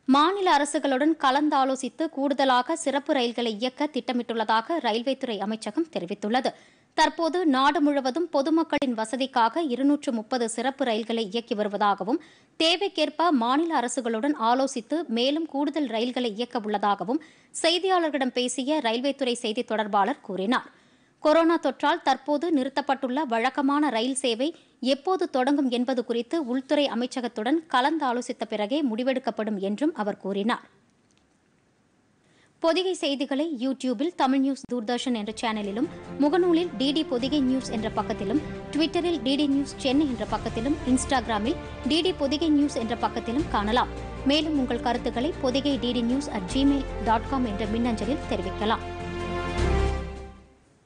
மாநில அரசுகளுடன் கலந்தாலோசித்து கூடுதலாக சிறப்பு ரயில்களை இயக்க திட்டமிட்டுள்ளதாக ரயில்வே துறை அமைச்சகம் தெரிவித்துள்ளது தற்போது நாடு முழுவதும் பொதுமக்களின் வசதிக்காக இருநூற்று முப்பது சிறப்பு ரயில்களை இயக்கி வருவதாகவும் தேவைக்கேற்ப மாநில அரசுகளுடன் ஆலோசித்து மேலும் கூடுதல் ரயில்களை இயக்க உள்ளதாகவும் செய்தியாளர்களிடம் பேசிய ரயில்வே துறை செய்தித் தொடர்பாளர் கூறினார் கொரோனா தொற்றால் தற்போது நிறுத்தப்பட்டுள்ள வழக்கமான ரயில் சேவை எப்போது தொடங்கும் என்பது குறித்து உள்துறை அமைச்சகத்துடன் கலந்தாலோசித்த பிறகே முடிவெடுக்கப்படும் என்றும் அவர் கூறினார் பொதிகை செய்திகளை யூ டியூபில் தமிழ் நியூஸ் தூர்தர்ஷன் என்ற சேனலிலும் முகநூலில் டிடி பொதிகை நியூஸ் என்ற பக்கத்திலும் ட்விட்டரில் டிடி நியூஸ் சென்னை என்ற பக்கத்திலும் இன்ஸ்டாகிராமில் டிடி பொதிகை நியூஸ் என்ற பக்கத்திலும் காணலாம் மேலும் உங்கள் கருத்துக்களை Podhigai DD news at Gmail dot com என்ற மின்னஞ்சலில் தெரிவிக்கலாம்